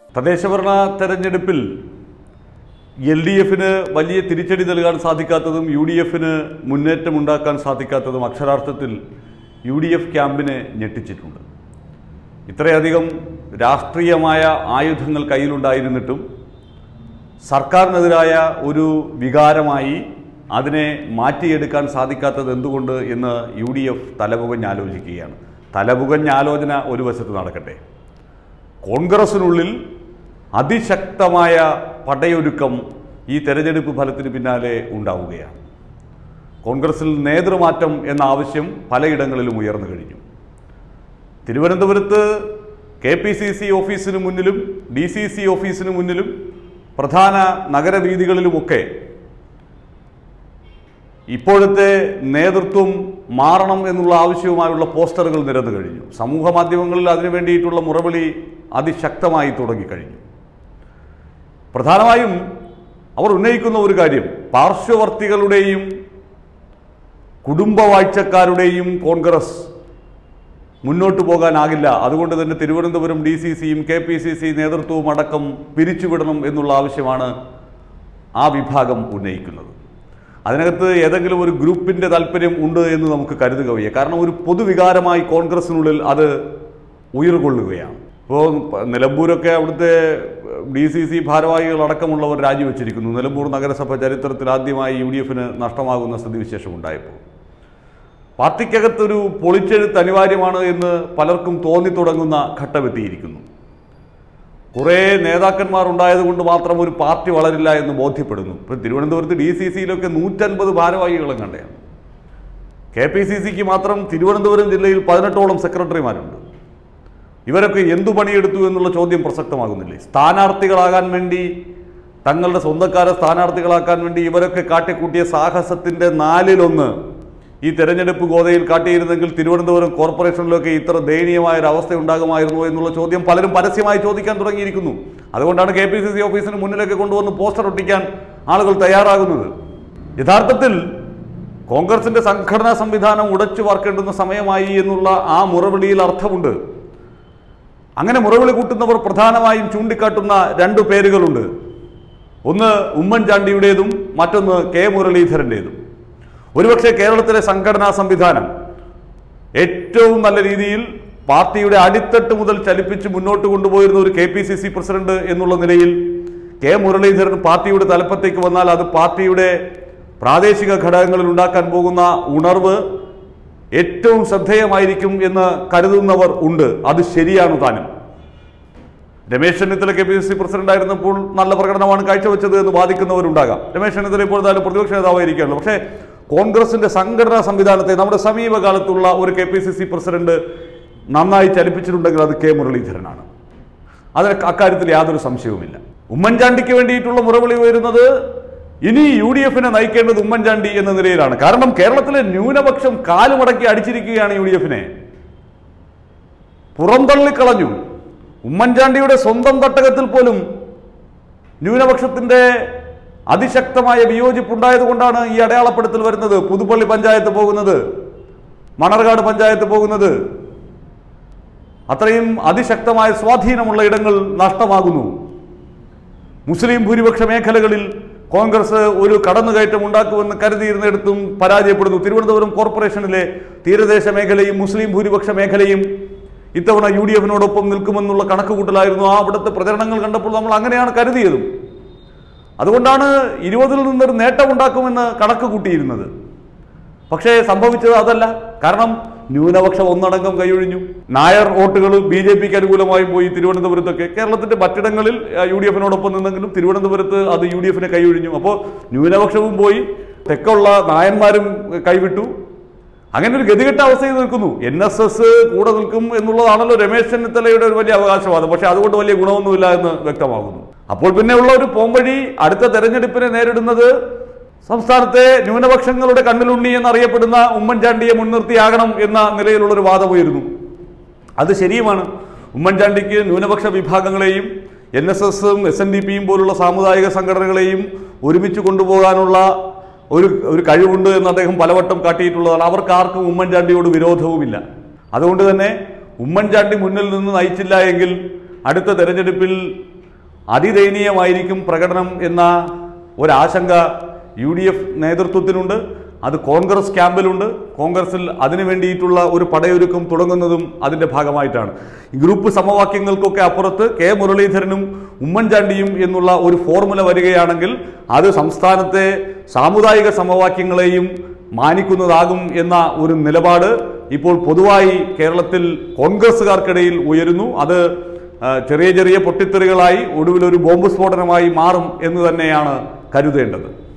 തദ്ദേശഭരണ തെരഞ്ഞെടുപ്പിൽ L D എഫിന് വലിയ തിരിച്ചടി നൽകാൻ സാധിക്കാത്തതും യു ഡി എഫിന് മുന്നേറ്റം ഉണ്ടാക്കാൻ സാധിക്കാത്തതും അക്ഷരാർത്ഥത്തിൽ യു ഡി എഫ് ക്യാമ്പിനെ ഞെട്ടിച്ചിട്ടുണ്ട് ഇത്രയധികം രാഷ്ട്രീയമായ ആയുധങ്ങൾ കയ്യിലുണ്ടായിരുന്നിട്ടും സർക്കാരിനെതിരായ ഒരു വികാരമായി അതിനെ മാറ്റിയെടുക്കാൻ സാധിക്കാത്തത് എന്തുകൊണ്ട് എന്ന് യു ഡി എഫ് തലപുകഞ്ഞാലോചിക്കുകയാണ് തലപുകഞ്ഞാലോചന ഒരു വശത്ത് നടക്കട്ടെ കോൺഗ്രസിനുള്ളിൽ അതിശക്തമായ പടയൊരുക്കം ഈ തെരഞ്ഞെടുപ്പ് ഫലത്തിന് പിന്നാലെ ഉണ്ടാവുകയാണ് കോൺഗ്രസിൽ നേതൃമാറ്റം എന്ന ആവശ്യം പലയിടങ്ങളിലും ഉയർന്നു കഴിഞ്ഞു തിരുവനന്തപുരത്ത് കെ പി സി സി ഓഫീസിന് മുന്നിലും ഡി സി സി ഓഫീസിന് മുന്നിലും പ്രധാന നഗരവീതികളിലുമൊക്കെ ഇപ്പോഴത്തെ നേതൃത്വം മാറണം എന്നുള്ള ആവശ്യവുമായുള്ള പോസ്റ്ററുകൾ നിരന്നു കഴിഞ്ഞു സമൂഹ മാധ്യമങ്ങളിൽ അതിനു വേണ്ടിയിട്ടുള്ള മുറവിളി അതിശക്തമായി തുടങ്ങിക്കഴിഞ്ഞു പ്രധാനമായും അവർ ഉന്നയിക്കുന്ന ഒരു കാര്യം പാർശ്വവർത്തികളുടെയും കുടുംബവാഴ്ചക്കാരുടെയും കോൺഗ്രസ് മുന്നോട്ട് പോകാനാകില്ല അതുകൊണ്ട് തന്നെ തിരുവനന്തപുരം ഡി സി സിയും കെ പി സി സി നേതൃത്വവും അടക്കം പിരിച്ചുവിടണം എന്നുള്ള ആവശ്യമാണ് ആ വിഭാഗം ഉന്നയിക്കുന്നത് അതിനകത്ത് ഏതെങ്കിലും ഒരു ഗ്രൂപ്പിൻ്റെ താല്പര്യം ഉണ്ട് എന്ന് നമുക്ക് കരുതുക വയ്യ കാരണം ഒരു പൊതുവികാരമായി കോൺഗ്രസിനുള്ളിൽ അത് ഉയർകൊള്ളുകയാണ് ഇപ്പോൾ നിലമ്പൂരൊക്കെ അവിടുത്തെ ഡി സി സി ഭാരവാഹികൾ അടക്കമുള്ളവർ രാജിവെച്ചിരിക്കുന്നു നിലമ്പൂർ നഗരസഭ ചരിത്രത്തിൽ ആദ്യമായി യു ഡി എഫിന് നഷ്ടമാകുന്ന സ്ഥിതിവിശേഷം ഉണ്ടായപ്പോൾ പാർട്ടിക്കകത്തൊരു പൊളിച്ചെഴുത്ത് അനിവാര്യമാണ് എന്ന് പലർക്കും തോന്നി തുടങ്ങുന്ന ഘട്ടമെത്തിയിരിക്കുന്നു കുറേ നേതാക്കന്മാർ ഉണ്ടായതുകൊണ്ട് മാത്രം ഒരു പാർട്ടി വളരില്ല എന്ന് ബോധ്യപ്പെടുന്നു ഇപ്പം തിരുവനന്തപുരത്ത് ഡി സി സിയിലൊക്കെ നൂറ്റൻപത് ഭാരവാഹികളും കണ്ടയാണ് കെ പി സി സിക്ക് മാത്രം തിരുവനന്തപുരം ജില്ലയിൽ പതിനെട്ടോളം സെക്രട്ടറിമാരുണ്ട് ഇവരൊക്കെ എന്തു പണിയെടുത്തു എന്നുള്ള ചോദ്യം പ്രസക്തമാകുന്നില്ലേ സ്ഥാനാർത്ഥികളാകാൻ വേണ്ടി തങ്ങളുടെ സ്വന്തക്കാരെ സ്ഥാനാർത്ഥികളാക്കാൻ വേണ്ടി ഇവരൊക്കെ കാട്ടിക്കൂട്ടിയ സാഹസത്തിന്റെ നാലിലൊന്ന് ഈ തെരഞ്ഞെടുപ്പ് ഗോതയിൽ കാട്ടിയിരുന്നെങ്കിൽ തിരുവനന്തപുരം കോർപ്പറേഷനിലൊക്കെ ഇത്ര ദയനീയമായ ഒരു അവസ്ഥ ഉണ്ടാകുമായിരുന്നോ എന്നുള്ള ചോദ്യം പലരും പരസ്യമായി ചോദിക്കാൻ തുടങ്ങിയിരിക്കുന്നു അതുകൊണ്ടാണ് കെ പി സി സി ഓഫീസിന് മുന്നിലൊക്കെ കൊണ്ടുവന്ന് പോസ്റ്റർ ഒട്ടിക്കാൻ ആളുകൾ തയ്യാറാകുന്നത് യഥാർത്ഥത്തിൽ കോൺഗ്രസിന്റെ സംഘടനാ സംവിധാനം ഉടച്ചു വാർക്കേണ്ടുന്ന സമയമായി എന്നുള്ള ആ മുറവിളിയിൽ അർത്ഥമുണ്ട് അങ്ങനെ മുറവിളി കൂട്ടുന്നവർ പ്രധാനമായും ചൂണ്ടിക്കാട്ടുന്ന രണ്ട് പേരുകളുണ്ട് ഒന്ന് ഉമ്മൻചാണ്ടിയുടേതും മറ്റൊന്ന് കെ മുരളീധരൻ്റേതും ഒരുപക്ഷെ കേരളത്തിലെ സംഘടനാ സംവിധാനം ഏറ്റവും നല്ല രീതിയിൽ പാർട്ടിയുടെ അടിത്തട്ട് മുതൽ ചലിപ്പിച്ച് മുന്നോട്ട് കൊണ്ടുപോയിരുന്ന ഒരു K P C C president എന്നുള്ള നിലയിൽ കെ മുരളീധരൻ പാർട്ടിയുടെ തലപ്പത്തേക്ക് വന്നാൽ അത് പാർട്ടിയുടെ പ്രാദേശിക ഘടകങ്ങളിൽ ഉണ്ടാക്കാൻ പോകുന്ന ഉണർവ് ഏറ്റവും ശ്രദ്ധേയമായിരിക്കും എന്ന് കരുതുന്നവർ ഉണ്ട് അത് ശരിയാണ് താനും Ramesh Chennithala K P C C president ആയിരുന്നപ്പോൾ നല്ല പ്രകടനമാണ് കാഴ്ചവെച്ചത് എന്ന് വാദിക്കുന്നവരുണ്ടാകാം രമേശ് ചെന്നിത്തല ഇപ്പോൾ എന്തായാലും പ്രതിപക്ഷ നേതാവായിരിക്കുകയാണ് പക്ഷേ കോൺഗ്രസിന്റെ സംഘടനാ സംവിധാനത്തെ നമ്മുടെ സമീപകാലത്തുള്ള ഒരു K P C C president നന്നായി ചലിപ്പിച്ചിട്ടുണ്ടെങ്കിൽ അത് കെ മുരളീധരനാണ് അതിന് അക്കാര്യത്തിൽ യാതൊരു സംശയവുമില്ല ഉമ്മൻചാണ്ടിക്ക് വേണ്ടിയിട്ടുള്ള മുറവിളി ഉയരുന്നത് ഇനി യു ഡി എഫിനെ നയിക്കേണ്ടത് ഉമ്മൻചാണ്ടി എന്ന നിലയിലാണ് കാരണം കേരളത്തിലെ ന്യൂനപക്ഷം കാലുമടക്കി അടിച്ചിരിക്കുകയാണ് യു ഡി എഫിനെ പുറന്തള്ളിക്കളഞ്ഞു ഉമ്മൻചാണ്ടിയുടെ സ്വന്തം തട്ടകത്തിൽ പോലും ന്യൂനപക്ഷത്തിന്റെ അതിശക്തമായ വിയോജിപ്പുണ്ടായത് കൊണ്ടാണ് ഈ അടയാളപ്പെടുത്തൽ വരുന്നത് പുതുപ്പള്ളി പഞ്ചായത്ത് പോകുന്നത് മണർകാട് പഞ്ചായത്ത് പോകുന്നത് അത്രയും അതിശക്തമായ സ്വാധീനമുള്ള ഇടങ്ങൾ നഷ്ടമാകുന്നു മുസ്ലിം ഭൂരിപക്ഷ മേഖലകളിൽ കോൺഗ്രസ് ഒരു കടന്നുകയറ്റം ഉണ്ടാക്കുമെന്ന് കരുതിയിരുന്നിടത്തും പരാജയപ്പെടുന്നു തിരുവനന്തപുരം കോർപ്പറേഷനിലെ തീരദേശ മേഖലയും മുസ്ലിം ഭൂരിപക്ഷ മേഖലയും ഇത്തവണ യു ഡി എഫിനോടൊപ്പം നിൽക്കുമെന്നുള്ള കണക്കുകൂട്ടലായിരുന്നു ആ അവിടുത്തെ പ്രചരണങ്ങൾ കണ്ടപ്പോൾ നമ്മൾ അങ്ങനെയാണ് കരുതിയതും അതുകൊണ്ടാണ് ഇരുപതിൽ നിന്നൊരു നേട്ടമുണ്ടാക്കുമെന്ന് കണക്ക് കൂട്ടിയിരുന്നത് പക്ഷേ സംഭവിച്ചത് അതല്ല കാരണം ന്യൂനപക്ഷം ഒന്നടങ്കം കൈയൊഴിഞ്ഞു നായർ വോട്ടുകൾ ബി ജെ പിക്ക് അനുകൂലമായി പോയി തിരുവനന്തപുരത്തൊക്കെ കേരളത്തിന്റെ മറ്റിടങ്ങളിൽ യു ഡി എഫിനോടൊപ്പം നിന്നെങ്കിലും തിരുവനന്തപുരത്ത് അത് യു ഡി എഫിനെ കൈയൊഴിഞ്ഞു അപ്പോൾ ന്യൂനപക്ഷവും പോയി തെക്കുള്ള നായന്മാരും കൈവിട്ടു അങ്ങനെ ഒരു ഗതികെട്ട അവസ്ഥയിൽ നിൽക്കുന്നു എൻ എസ് എസ് കൂടെ നിൽക്കും എന്നുള്ളതാണല്ലോ രമേശ് ചെന്നിത്തലയുടെ ഒരു വലിയ അവകാശവാദം പക്ഷെ അതുകൊണ്ട് വലിയ ഗുണമൊന്നുമില്ല എന്ന് വ്യക്തമാകുന്നു അപ്പോൾ പിന്നെയുള്ള ഒരു പോംവഴി അടുത്ത തെരഞ്ഞെടുപ്പിനെ നേരിടുന്നത് സംസ്ഥാനത്തെ ന്യൂനപക്ഷങ്ങളുടെ കണ്ണിലുണ്ണി എന്നറിയപ്പെടുന്ന ഉമ്മൻചാണ്ടിയെ മുൻനിർത്തിയാകണം എന്ന നിലയിലുള്ള ഒരു വാദമുയരുന്നു അത് ശരിയുമാണ് ഉമ്മൻചാണ്ടിക്ക് ന്യൂനപക്ഷ വിഭാഗങ്ങളെയും എൻ എസ് എസും എസ് എൻ ഡി പിയും പോലുള്ള സാമുദായിക സംഘടനകളെയും ഒരുമിച്ച് കൊണ്ടുപോകാനുള്ള ഒരു ഒരു കഴിവുണ്ട് എന്ന് അദ്ദേഹം പലവട്ടം കാട്ടിയിട്ടുള്ളതാണ് അവർക്ക് ആർക്കും ഉമ്മൻചാണ്ടിയോട് വിരോധവുമില്ല അതുകൊണ്ട് തന്നെ ഉമ്മൻചാണ്ടി മുന്നിൽ നിന്ന് നയിച്ചില്ല എങ്കിൽ അടുത്ത തെരഞ്ഞെടുപ്പിൽ അതിദയനീയമായിരിക്കും പ്രകടനം എന്ന ഒരാശങ്ക യു ഡി എഫ് നേതൃത്വത്തിനുണ്ട് അത് കോൺഗ്രസ് ക്യാമ്പിലുണ്ട് കോൺഗ്രസിൽ അതിനു വേണ്ടിയിട്ടുള്ള ഒരു പടയൊരുക്കം തുടങ്ങുന്നതും അതിന്റെ ഭാഗമായിട്ടാണ് ഈ ഗ്രൂപ്പ് സമവാക്യങ്ങൾക്കൊക്കെ അപ്പുറത്ത് കെ മുരളീധരനും ഉമ്മൻചാണ്ടിയും എന്നുള്ള ഒരു ഫോർമുല വരികയാണെങ്കിൽ അത് സംസ്ഥാനത്തെ സാമുദായിക സമവാക്യങ്ങളെയും മാനിക്കുന്നതാകും എന്ന ഒരു നിലപാട് ഇപ്പോൾ പൊതുവായി കേരളത്തിൽ കോൺഗ്രസ്സുകാർക്കിടയിൽ ഉയരുന്നു അത് ആ, ചെറിയ ചെറിയ പൊട്ടിത്തെറികളായി ഒടുവിൽ ഒരു ബോംബ് സ്ഫോടനമായി മാറും എന്ന് തന്നെയാണ് കരുതേണ്ടത്